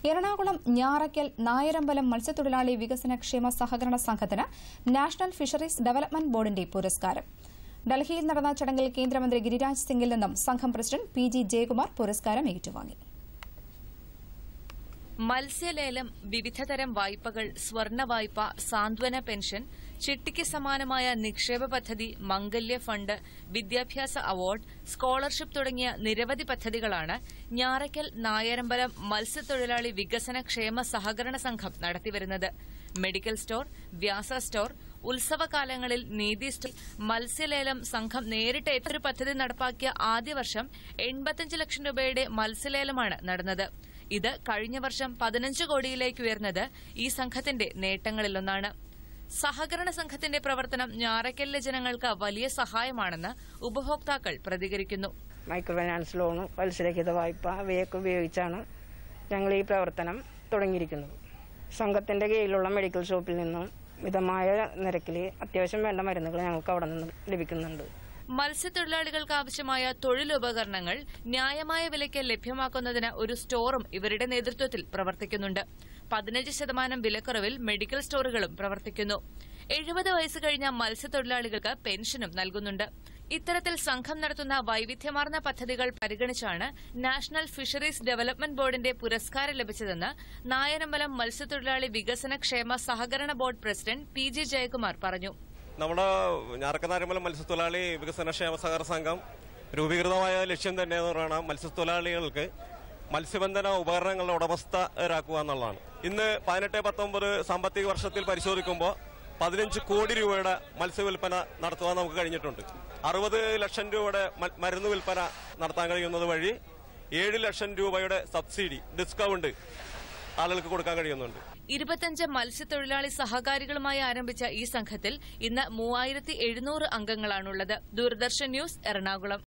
എറണാകുളം ഞാറയ്ക്കൽ നായരമ്പലം മത്സ്യത്തൊഴിലാളി വികസന ക്ഷേമ സഹകരണ സംഘത്തിന് നാഷണൽ ഫിഷറീസ് ഡെവലപ്മെന്റ് ബോർഡിന്റെ പുരസ്കാരം ഡൽഹിയിൽ നടന്ന ചടങ്ങിൽ കേന്ദ്രമന്ത്രി ഗിരിരാജ് സിംഗിൽ നിന്നും സംഘം പ്രസിഡന്റ് പി ജി ജയകുമാർ പുരസ്കാരം ഏറ്റുവാങ്ങി മത്സ്യലേലം വിവിധതരം വായ്പകൾ സ്വർണ വായ്പ സാന്ത്വന പെൻഷൻ ചിട്ടിക്ക് സമാനമായ നിക്ഷേപ പദ്ധതി മംഗല്യ ഫണ്ട് വിദ്യാഭ്യാസ അവാർഡ് സ്കോളർഷിപ്പ് തുടങ്ങിയ നിരവധി പദ്ധതികളാണ് ഞാറയ്ക്കൽ നായരമ്പലം മത്സ്യത്തൊഴിലാളി വികസന ക്ഷേമ സഹകരണ സംഘം നടത്തിവരുന്നത് മെഡിക്കൽ സ്റ്റോർ വ്യാസ സ്റ്റോർ ഉത്സവകാലങ്ങളിൽ നീതി സ്റ്റോർ മത്സ്യലേലം സംഘം നേരിട്ട് ഏറ്റൊരു പദ്ധതി നടപ്പാക്കിയ ആദ്യ വർഷം എൺപത്തിയഞ്ച് ലക്ഷം രൂപയുടെ മത്സ്യലേലമാണ് നടന്നത് ഇത് കഴിഞ്ഞ വർഷം പതിനഞ്ച് കോടിയിലേക്ക് ഉയർന്നത് ഈ സംഘത്തിന്റെ നേട്ടങ്ങളിലൊന്നാണ് സഹകരണ സംഘത്തിന്റെ പ്രവർത്തനം ഞാറയ്ക്കലിലെ ജനങ്ങൾക്ക് വലിയ സഹായമാണെന്ന് ഉപഭോക്താക്കൾ പ്രതികരിക്കുന്നു മൈക്രോ ഫൈനാൻസ് ലോണ് പലിശരഹിത വായ്പ അവയൊക്കെ ഉപയോഗിച്ചാണ് ഞങ്ങൾ ഈ പ്രവർത്തനം തുടങ്ങിയിരിക്കുന്നത് സംഘത്തിന്റെ കീഴിലുള്ള മെഡിക്കൽ ഷോപ്പിൽ നിന്നും മിതമായ നിരക്കിൽ അത്യാവശ്യം വേണ്ട മരുന്നുകൾ ഞങ്ങൾക്ക് അവിടെ നിന്ന് ലഭിക്കുന്നുണ്ട് മത്സ്യത്തൊഴിലാളികൾക്ക് ആവശ്യമായ തൊഴിലുപകരണങ്ങൾ ന്യായമായ വിലയ്ക്ക് ലഭ്യമാക്കുന്നതിന് ഒരു സ്റ്റോറും ഇവരുടെ നേതൃത്വത്തിൽ പ്രവർത്തിക്കുന്നുണ്ട് പതിനഞ്ച് ശതമാനം വിലക്കുറവിൽ മെഡിക്കൽ സ്റ്റോറുകളും പ്രവർത്തിക്കുന്നു എഴുപത് വയസ്സ് കഴിഞ്ഞ മത്സ്യത്തൊഴിലാളികൾക്ക് പെൻഷനും നൽകുന്നുണ്ട് ഇത്തരത്തിൽ സംഘം നടത്തുന്ന വൈവിധ്യമാർന്ന പദ്ധതികൾ പരിഗണിച്ചാണ് നാഷണൽ ഫിഷറീസ് ഡെവലപ്മെന്റ് ബോർഡിന്റെ പുരസ്കാരം ലഭിച്ചതെന്ന് നായരമ്പലം മത്സ്യത്തൊഴിലാളി വികസന ക്ഷേമ സഹകരണ board president P G Jayakumar പറഞ്ഞു നമ്മുടെ ഞാറക്കനാരമ്പലം മത്സ്യത്തൊഴിലാളി വികസന ക്ഷേമ സഹകരണ സംഘം രൂപീകൃതമായ ലക്ഷ്യം തന്നെ എന്ന് പറയുന്നത് മത്സ്യത്തൊഴിലാളികൾക്ക് മത്സ്യബന്ധന ഉപകരണങ്ങളുടെ ഉടമസ്ഥരാക്കുക എന്നുള്ളതാണ് ഇന്ന് പതിനെട്ട് പത്തൊമ്പത് സാമ്പത്തിക വർഷത്തിൽ പരിശോധിക്കുമ്പോൾ പതിനഞ്ച് കോടി രൂപയുടെ മത്സ്യവില്പന നടത്തുവാൻ നമുക്ക് കഴിഞ്ഞിട്ടുണ്ട് അറുപത് ലക്ഷം രൂപയുടെ മ- മരുന്ന് വിൽപ്പന നടത്താൻ കഴിയുന്നത് വഴി ഏഴ് ലക്ഷം രൂപയുടെ സബ്സിഡി ഡിസ്കൗണ്ട് ആളുകൾക്ക് കൊടുക്കാൻ കഴിയുന്നുണ്ട് ഇരുപത്തഞ്ച് മത്സ്യത്തൊഴിലാളി സഹകാരികളുമായി ആരംഭിച്ച ഈ സംഘത്തിൽ ഇന്ന് മൂവായിരത്തി എഴുന്നൂറ് അംഗങ്ങളാണുള്ളത് ദൂരദർശൻ ന്യൂസ് എറണാകുളം